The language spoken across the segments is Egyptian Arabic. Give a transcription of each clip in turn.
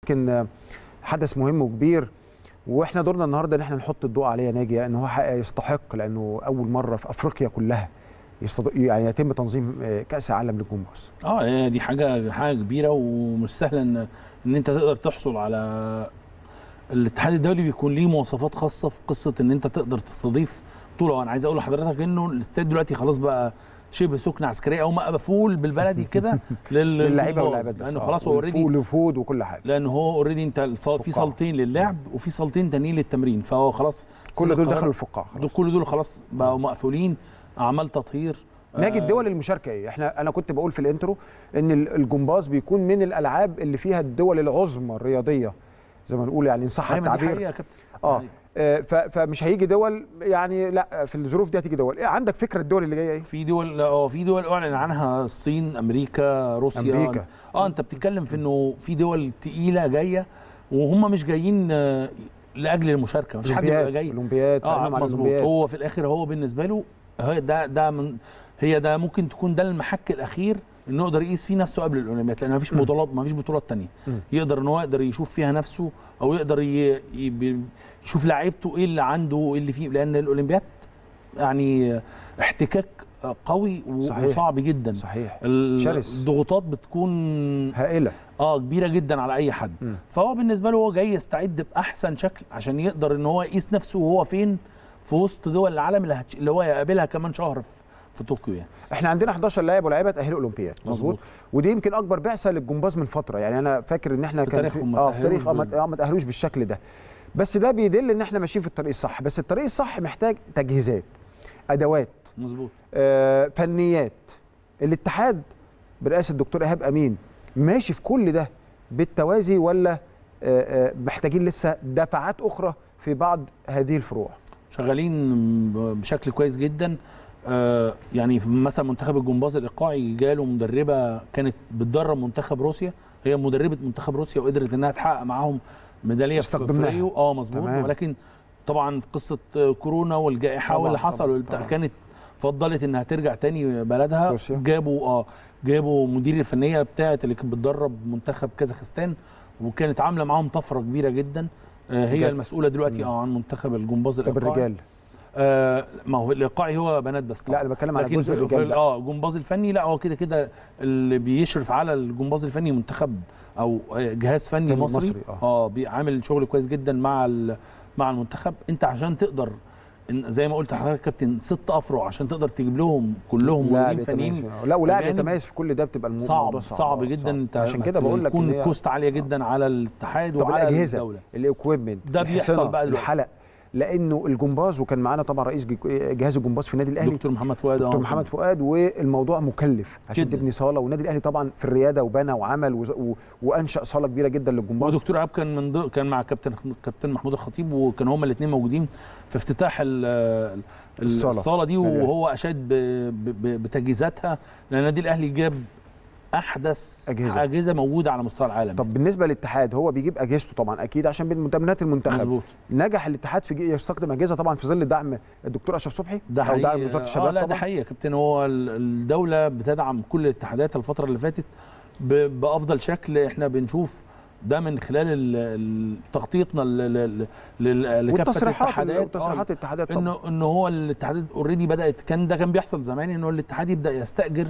يمكن حدث مهم وكبير واحنا دورنا النهارده ان احنا نحط الضوء عليه يا ناجي لان هو حقيقة يستحق لانه اول مره في افريقيا كلها يستض... يعني يتم تنظيم كاس عالم للجمباز اه دي حاجه حاجه كبيره ومش سهله ان ان انت تقدر تحصل على الاتحاد الدولي بيكون ليه مواصفات خاصه في قصه ان انت تقدر تستضيف بطوله وانا عايز اقول لحضرتك انه الاستاد دلوقتي خلاص بقى شبه سكنه عسكريه او مقفول بالبلدي كده للعيبه واللاعبات بس لانه خلاص هو اوريدي والوفود وكل حاجه لان هو اوريدي انت في صالتين للعب وفي صالتين تانيين للتمرين فهو خلاص كل دول دخلوا الفقاعه دول كل دول خلاص بقوا مقفولين اعمال تطهير ناجي الدول المشاركه ايه احنا انا كنت بقول في الانترو ان الجمباز بيكون من الالعاب اللي فيها الدول العظمى الرياضيه زي ما نقول يعني ان صح التعبير اه فمش هيجي دول يعني لا في الظروف دي هتيجي دول إيه عندك فكره الدول اللي جايه ايه في دول اه في دول اعلن عنها الصين امريكا روسيا امريكا اه انت بتتكلم في انه في دول تقيله جايه وهم مش جايين لاجل المشاركه مفيش حد بيبقى جاي اولمبياد اه مظبوط هو في الاخر هو بالنسبه له هي ده ده من هي ده ممكن تكون ده المحك الاخير انه يقدر يقيس فيه نفسه قبل الاولمبياد لان مفيش بطولات مفيش بطولات ثانيه يقدر ان هو يقدر يشوف فيها نفسه او يقدر ي... ي... يشوف لعيبته ايه اللي عنده وايه اللي فيه لان الاولمبياد يعني احتكاك قوي صحيح. وصعب جدا صحيح شرس الضغوطات بتكون هائله اه كبيره جدا على اي حد م. فهو بالنسبه له هو جاي يستعد باحسن شكل عشان يقدر ان هو يقيس نفسه وهو فين في وسط دول العالم اللي, هتش... اللي هو يقابلها كمان شهر في في طوكيو يعني احنا عندنا 11 لاعب ولاعيبه تاهلوا اولمبياد مظبوط ودي يمكن اكبر بعثه للجمباز من فتره يعني انا فاكر ان احنا في كان تاريخهم اه في تاريخ اه ما تاهلوش بالشكل ده بس ده بيدل ان احنا ماشيين في الطريق الصح بس الطريق الصح محتاج تجهيزات ادوات مظبوط آه فنيات الاتحاد برئاسه الدكتور ايهاب امين ماشي في كل ده بالتوازي ولا آه آه محتاجين لسه دفعات اخرى في بعض هذه الفروع شغالين بشكل كويس جدا آه يعني مثلا منتخب الجمباز الايقاعي جاله مدربه كانت بتدرب منتخب روسيا هي مدربه منتخب روسيا وقدرت انها تحقق معاهم ميداليه في ريو اه مظبوط ولكن طبعا في قصه كورونا والجائحه واللي حصل والبتاع كانت فضلت انها ترجع تاني بلدها روسيا. جابوا اه جابوا مدير الفنيه بتاعه اللي كانت بتدرب منتخب كازاخستان وكانت عامله معاهم طفره كبيره جدا آه هي جد. المسؤوله دلوقتي اه عن منتخب الجمباز طب الايقاعي الرجال آه ما هو الايقاعي هو بنات بس طبعا لا انا بتكلم على لكن جزء في الرجال في- اه الجمباز الفني لا هو كده كده اللي بيشرف على الجمباز الفني منتخب او جهاز فني فني مصري, مصري، آه. اه بيعمل شغل كويس جدا مع ال- مع المنتخب انت عشان تقدر إن زي ما قلت لحضرتك يا كابتن ست افرع عشان تقدر تجيب لهم كلهم لاعب مدربين يتميز فنيين لا ولاعب أجانب. يتميز في كل ده بتبقى الم- صعب الموضوع صعب, صعب, صعب جدا انت عشان كده بقول لك يكون إن هي- كوست عاليه جدا على الاتحاد طب وعلى الاجهزه الدوله الاكويبمنت ده بيحصل بقى دلوقتي. الحلق لانه الجمباز وكان معانا طبعا رئيس جي- جهاز الجمباز في النادي الاهلي دكتور محمد فؤاد دكتور آه. محمد فؤاد والموضوع مكلف عشان جداً. تبني صاله والنادي الاهلي طبعا في الرياده وبنى وعمل وز- و... وانشا صاله كبيره جدا للجمباز ودكتور عاب كان من ضمن- كان مع كابتن كابتن محمود الخطيب وكانوا هما الاثنين موجودين في افتتاح ال- ال- الصالة. الصاله دي الأهلي. وهو اشاد ب- ب- ب- بتجهيزاتها لان النادي الاهلي جاب احدث أجهزة. اجهزه موجوده على مستوى العالم طب بالنسبه للاتحاد هو بيجيب اجهزته طبعا اكيد عشان بمتمنات المنتخب مظبوط نجح الاتحاد في جي- يستخدم اجهزه طبعا في ظل دعم الدكتور اشرف صبحي ده او دعم حقيقي وزاره اه الشباب لا ده طبعا حقيقي يا كابتن هو ال- الدوله بتدعم كل الاتحادات الفتره اللي فاتت ب- بافضل شكل احنا بنشوف ده من خلال ال- ال- تخطيطنا ل- ل- ل- لكافه والتصريحات الاتحادات آه، والتصريحات الاتحادات طبعا انه ان هو الاتحادات اوريدي بدات كان ده كان بيحصل زمان انه الاتحاد يبدا يستاجر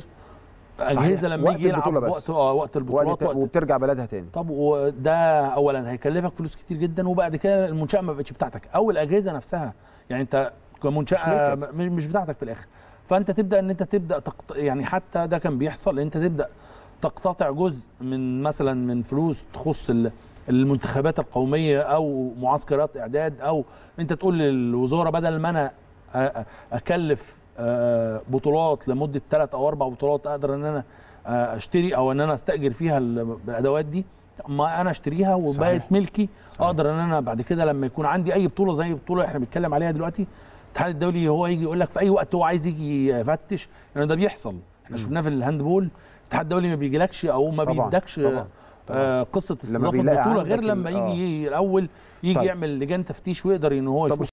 اجهزه لما وقت يجي يلعب البطولة بس. وقت اه وقت البطولات وقت وقت وبترجع بلدها تاني طب وده اولا هيكلفك فلوس كتير جدا وبعد كده المنشاه ما بقتش بتاعتك او الاجهزه نفسها يعني انت كمنشاه مش مش مش بتاعتك في الاخر فانت تبدا ان انت تبدا تقط... يعني حتى ده كان بيحصل انت تبدا تقتطع جزء من مثلا من فلوس تخص ال- المنتخبات القوميه او معسكرات اعداد او انت تقول للوزاره بدل ما انا أ- أ- اكلف آه، بطولات لمده ثلاث او اربع بطولات اقدر ان انا آه، اشتري او ان انا استاجر فيها ال- الادوات دي ما انا اشتريها وبقت صحيح. ملكي صحيح. اقدر ان انا بعد كده لما يكون عندي اي بطوله زي البطوله احنا بنتكلم عليها دلوقتي الاتحاد الدولي هو يجي يقول لك في اي وقت هو عايز يجي يفتش لان ده بيحصل احنا شفناه في الهاندبول الاتحاد الدولي ما بيجيلكش او ما طبعاً، بيدكش طبعاً، آه قصه لما استضافه بيلاقي البطوله عندك غير ال- لما آه. يجي الاول يجي طيب. يعمل لجان تفتيش ويقدر ان هو طب يشوف